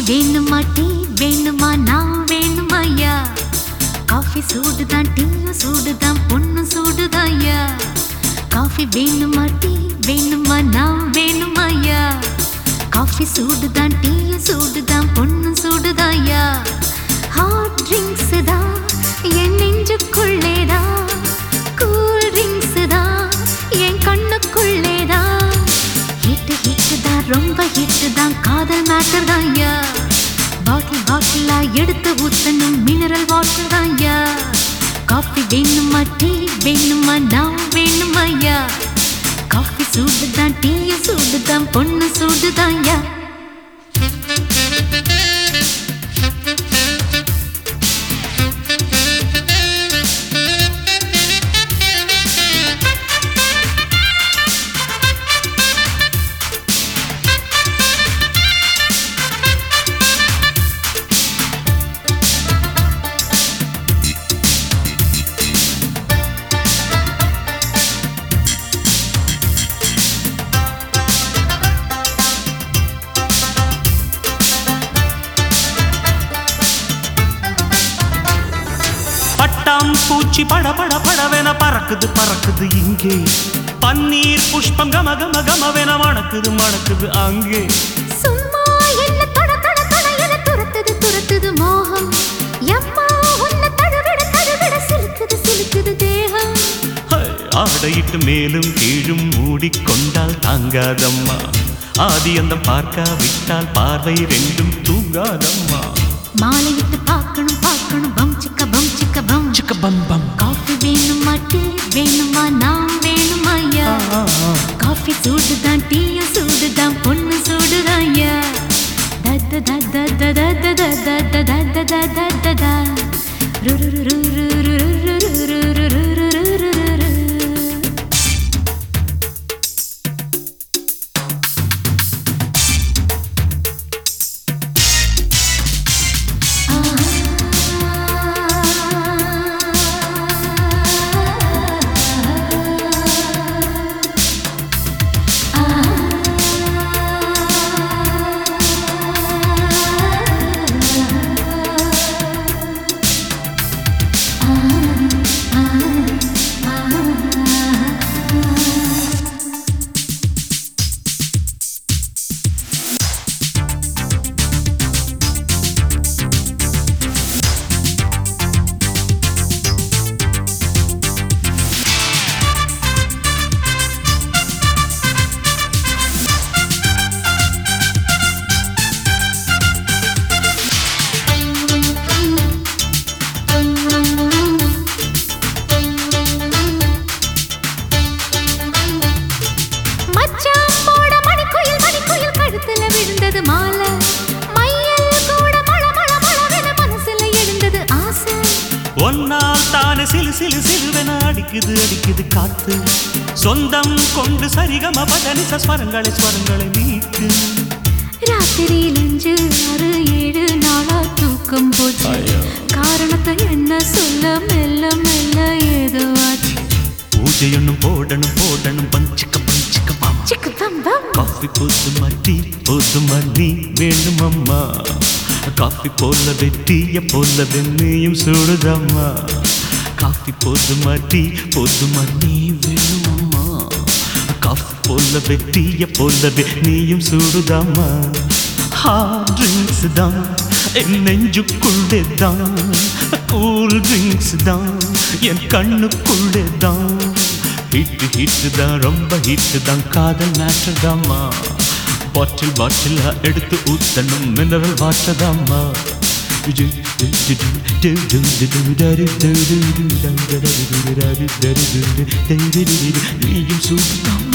வேணுமா டீ வேணுமா நான் வேணுமாய்யா காஃபி சூடுதான் டீயும் சூடுதான் பொண்ணும் சூடுதாய்யா காஃபி வேணுமா டீ வேணுமா நான் வேணுமாய்யா காஃபி சூடுதான் டீயும் சூடுதான் பொண்ணும் சூடுதாய்யா ஹாட் ட்ரிங்க்ஸ் தான் என் நெஞ்சுக்குள்ளேதா கூல் ட்ரிங்க்ஸ் தான் என் கண்ணுக்குள்ளேதா ஹிட்டு ஹிட்டு தான் ரொம்ப ஹிட்டு தான் காதல் மேட்டர் தான் யா பாட்டில் பாட்டிலா எடுத்து ஊத்தணும் மினரல் வாட்டர் தான் யா காஃபி வேணுமா டீ வேணுமா நான் வேணுமா யா காஃபி சூடு தான் டீய சூடு தான் பொண்ணு சூடு தான் யா பட்டாம் பூச்சி பட பட படவென பறக்குது பறக்குது இங்கே பன்னீர் புஷ்பம் கம கம கமவென மணக்குது மணக்குது அங்கே சும்மா என்ன தொட தொட தொட என துரத்துது துரத்துது மோகம் எம்மா உன்னை தழுவிட தழுவிட சிலுக்குது சிலுக்குது தேகம் ஹை, ஆடையிட்டு மேலும் கீழும் மூடிக்கொண்டால் தாங்காதம்மா ஆதி அந்த பார்க்காவிட்டால் பார்வை ரெண்டும் தூங்காதம்மா மாலையிட்டு பார்க்கணும் பார்க்கணும் பம் சிக்க பம் சிக்க பம் சிக்க பம் பம் காஃபி வேணுமா டீ வேணுமா நான் வேணுமா ஐயா காஃபி சூடுதான் டீய சூடுதான் பொண்ணு சூடுதான் ஐயா தத்த தத்த தத்த தத்த தத்த தத்த தத்த ரு ரு ரு ரு ரு ரு ரு ரு ரு ரு ரு ரு ரு ரு. மச்சான் போட மணிக்குயில் மணிக்குயில் கழுத்துல விழுந்தது மாலை மையல் கூட மழ மழ மழவென மனசுல எழுந்தது ஆசை ஒன்னால் தானே சிலு சிலு சிலுவென அடிக்குது அடிக்குது காத்து சொந்தம் கொண்டு சரிகம பதனிச ஸ்வரங்களை ஸ்வரங்களை மீட்டு ராத்திரியில் அஞ்சு ஆறு ஏழு நாளா தூக்கம் போச்சு ஐயோ. காரணத்தை என்ன சொல்ல மெல்ல மெல்ல ஏதோ ஆச்சு பூஜை ஒண்ணும் போடணும் போடணும் பஞ்சிக்க பஞ்சிக்க மாமா சிக்கு பம் பம் காஃபி போதுமா டீ போதுமா நீ வேணும் அம்மா காஃபி போல வெட்டிய போல வெண்ணையும் சூடுதம்மா காஃபி போதுமா டீ போதுமா நீ வேணும் அம்மா காஃபி போல வெட்டிய போல வெண்ணையும் சூடுதம்மா ஹாட் ட்ரிங்க்ஸ் தான் என் நெஞ்சுக்குள்ளே தான் கூல் ட்ரிங்க்ஸ் தான் என் கண்ணுக்குள்ளே தான் ஹிட் ஹிட் தான் ரொம்ப ஹிட் தான் காதல் மேட்டர் தாம்மா பாட்டில் பாட்டில் எடுத்து ஊத்தணும் மினரல் வாட்டர் தாம்மா நீயும் சூப்பர்